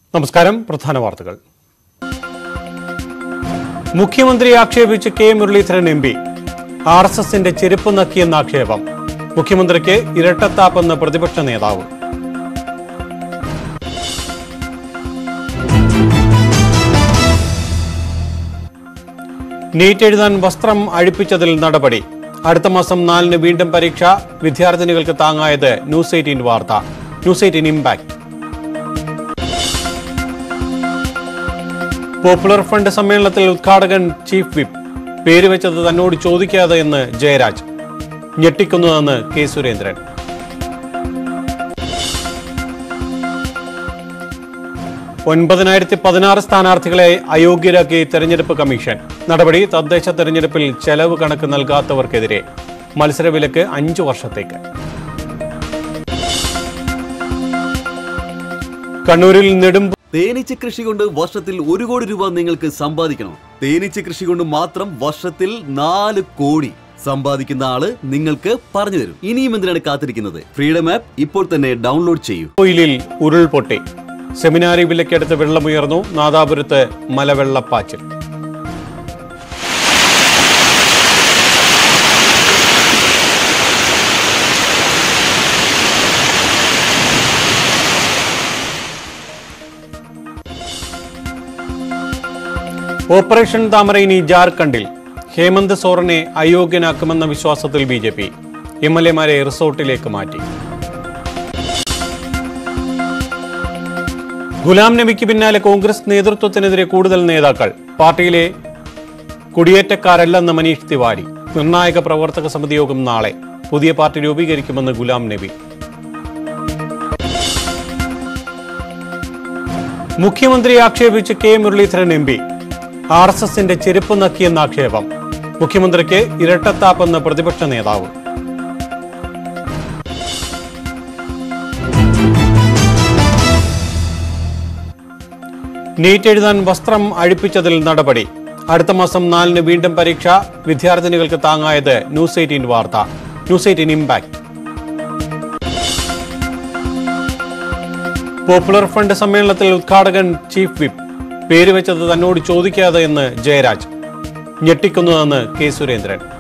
നമസ്കാരം പ്രധാന വാർത്തകൾ മുഖ്യമന്ത്രി ആക്ഷേപിച്ച് K Muraleedharan M P R S എസിന്റെ ചെരുപ്പ് നക്കിയെന്ന ആക്ഷേപം മുഖ്യമന്ത്രിക്ക് ഇരട്ടത്താപ്പെന്ന് പ്രതിപക്ഷ നേതാവ് നീറ്റ് എഴുതാൻ വസ്ത്രം അഴിപ്പിച്ചതിൽ നടപടി അടുത്ത മാസം നാലിന് വീണ്ടും പരീക്ഷ വിദ്യാർത്ഥിനികൾക്ക് താങ്ങായത് ന്യൂസ് എയ്റ്റീൻ വാർത്ത news eighteen impact popular front സമ്മേളനത്തിൽ ഉദ്ഘാടകൻ ചീഫ് വിപ്പ് പേര് വെച്ചത് തന്നോട് ചോദിക്കാതെ എന്ന് ജയരാജ് ഞെട്ടിക്കുന്നതെന്ന് കെ സുരേന്ദ്രൻ ഒൻപതിനായിരത്തി പതിനാറ് സ്ഥാനാർത്ഥികളെ അയോഗ്യരാക്കി തെരഞ്ഞെടുപ്പ് കമ്മീഷൻ നടപടി തദ്ദേശ തെരഞ്ഞെടുപ്പിൽ ചെലവ് കണക്ക് നൽകാത്തവർക്കെതിരെ മത്സരവിലക്ക് അഞ്ചു വർഷത്തേക്ക് കണ്ണൂരിൽ നെടും തേനീച്ച കൃഷി കൊണ്ട് വർഷത്തിൽ ഒരു കോടി രൂപ നിങ്ങൾക്ക് സമ്പാദിക്കണം തേനീച്ച കൃഷി കൊണ്ട് മാത്രം വർഷത്തിൽ നാല് കോടി സമ്പാദിക്കുന്ന ആള് നിങ്ങൾക്ക് പറഞ്ഞു തരും ഇനിയും എന്തിനാണ് കാത്തിരിക്കുന്നത് ഫ്രീഡം ആപ്പ് ഇപ്പോൾ തന്നെ ഡൗൺലോഡ് ചെയ്യൂ കോയിലിൽ ഉരുൾപൊട്ടി സെമിനാരി വിലക്കടുത്ത് വെള്ളമുയർന്നു നാദാപുരത്ത് മലവെള്ളപ്പാച്ചിൽ ഓപ്പറേഷൻ താമര ഇനി ജാർഖണ്ഡിൽ ഹേമന്ത് സോറനെ അയോഗ്യനാക്കുമെന്ന വിശ്വാസത്തിൽ B J P M L എമാരെ റിസോർട്ടിലേക്ക് മാറ്റി ഗുലാം നബിക്ക് പിന്നാലെ കോൺഗ്രസ് നേതൃത്വത്തിനെതിരെ കൂടുതൽ നേതാക്കൾ പാർട്ടിയിലെ കുടിയേറ്റക്കാരല്ലെന്ന് മനീഷ് തിവാരി നിർണായക പ്രവർത്തക സമിതി യോഗം നാളെ പുതിയ പാർട്ടി രൂപീകരിക്കുമെന്ന് ഗുലാം നബി മുഖ്യമന്ത്രി ആക്ഷേപിച്ച് K Muraleedharan M P R S എസിന്റെ ചെരുപ്പ് നക്കിയെന്ന ആക്ഷേപം മുഖ്യമന്ത്രിക്ക് ഇരട്ടത്താപ്പെന്ന് പ്രതിപക്ഷ നേതാവ് നീറ്റ് എഴുതാൻ വസ്ത്രം അഴിപ്പിച്ചതിൽ നടപടി അടുത്ത മാസം നാലിന് വീണ്ടും പരീക്ഷ വിദ്യാർത്ഥിനികൾക്ക് താങ്ങായത് ന്യൂസ് എയ്റ്റീൻ വാർത്ത news eighteen impact popular front സമ്മേളനത്തിൽ ഉദ്ഘാടകൻ ചീഫ് വിപ്പ് പേര് വെച്ചത് തന്നോട് ചോദിക്കാതെ എന്ന് ജയരാജ് ഞെട്ടിക്കുന്നതെന്ന് കെ സുരേന്ദ്രൻ